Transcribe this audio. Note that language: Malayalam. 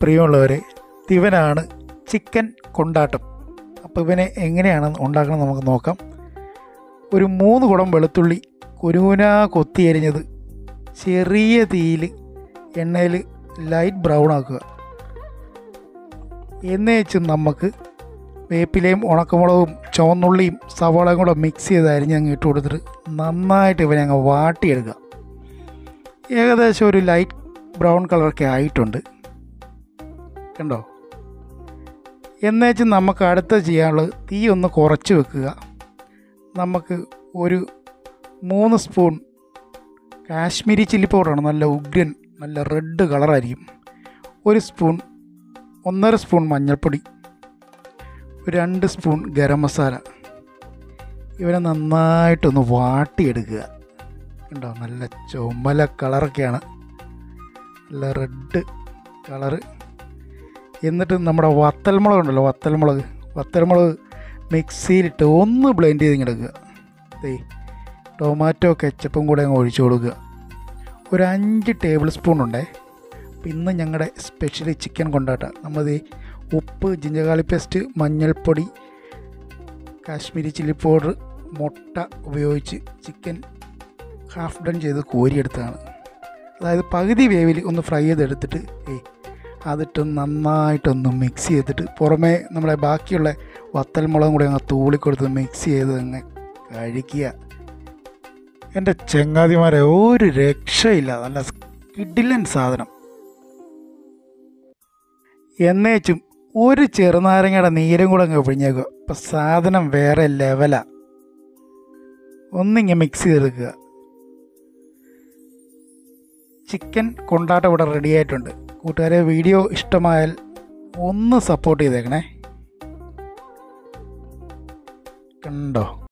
പ്രിയമുള്ളവരെ ഇവനാണ് ചിക്കൻ കൊണ്ടാട്ടം അപ്പോൾ ഇവനെ എങ്ങനെയാണ് ഉണ്ടാക്കണം നമുക്ക് നോക്കാം ഒരു മൂന്ന് കുടം വെളുത്തുള്ളി കുരുകുന കൊത്തി എരിഞ്ഞത് ചെറിയ തീയിൽ എണ്ണയിൽ ലൈറ്റ് ബ്രൗൺ ആക്കുക എന്നേച്ച് നമുക്ക് വേപ്പിലയും ഉണക്കമുളകും ചുവന്നുള്ളിയും സവാളയും കൂടെ മിക്സ് ചെയ്ത് അരിഞ്ഞ് അങ്ങ് ഇട്ട് കൊടുത്തിട്ട് നന്നായിട്ട് ഇവനെ അങ്ങ് വാട്ടിയെടുക്കുക ഏകദേശം ഒരു ലൈറ്റ് ബ്രൗൺ കളറൊക്കെ ആയിട്ടുണ്ട് കണ്ടോ എന്നേച്ച് നമുക്ക് അടുത്ത ചെയ്യാനുള്ളത് തീ ഒന്ന് കുറച്ച് വെക്കുക നമുക്ക് ഒരു മൂന്ന് സ്പൂൺ കാശ്മീരി ചില്ലി പൗഡറാണ് നല്ല ഉഗ്രൻ നല്ല റെഡ് കളറായിരിക്കും ഒരു സ്പൂൺ ഒന്നര സ്പൂൺ മഞ്ഞൾപ്പൊടി ഒരു രണ്ട് സ്പൂൺ ഗരം മസാല ഇവനെ നന്നായിട്ടൊന്ന് വാട്ടിയെടുക്കുക ഉണ്ടോ നല്ല ചുമല കളറൊക്കെയാണ് നല്ല റെഡ് കളറ് എന്നിട്ട് നമ്മുടെ വത്തൽമുളക് ഉണ്ടല്ലോ വത്തൽമുളക് വത്തൽമുളക് മിക്സിയിലിട്ട് ഒന്ന് ബ്ലെൻഡ് ചെയ്ത് ഇങ്ങെടുക്കുക ദേ ടൊമാറ്റോ കെച്ചപ്പും കൂടെ അങ്ങ് ഒഴിച്ചു കൊടുക്കുക ഒരു അഞ്ച് ടേബിൾ സ്പൂൺ ഉണ്ടേ അപ്പം ഇന്ന് ഞങ്ങളുടെ സ്പെഷ്യൽ ചിക്കൻ കൊണ്ടാട്ട നമ്മളത് ഉപ്പ് ജിഞ്ചകാളി പേസ്റ്റ് മഞ്ഞൾപ്പൊടി കാശ്മീരി ചില്ലി പൗഡർ മുട്ട ഉപയോഗിച്ച് ചിക്കൻ ഹാഫ് ഡൺ ചെയ്ത് കോരിയെടുത്തതാണ് അതായത് പകുതി വേവിൽ ഒന്ന് ഫ്രൈ ചെയ്തെടുത്തിട്ട് ഏ അതിട്ട് നന്നായിട്ടൊന്ന് മിക്സ് ചെയ്തിട്ട് പുറമേ നമ്മുടെ ബാക്കിയുള്ള വത്തൽമുളകും കൂടെ അങ്ങ് തൂളിക്കൊടുത്ത് മിക്സ് ചെയ്ത് അങ്ങ് കഴിക്കുക എൻ്റെ ചെങ്ങാതിമാരെ ഒരു രക്ഷയില്ല നല്ല കിഡിലൻ സാധനം എന്നേച്ചും ഒരു ചെറുനാരങ്ങയുടെ നീരും കൂടെ അങ്ങ് പിഴിഞ്ഞേക്കുക ഇപ്പം സാധനം വേറെ ലെവലാ ഒന്നിങ്ങനെ മിക്സ് ചെയ്തെടുക്കുക ചിക്കൻ കൊണ്ടാട്ടം ഇവിടെ റെഡി ആയിട്ടുണ്ട് കൂട്ടുകാരെ വീഡിയോ ഇഷ്ടമായാൽ ഒന്ന് സപ്പോർട്ട് ചെയ്തേക്കണേ കണ്ടോ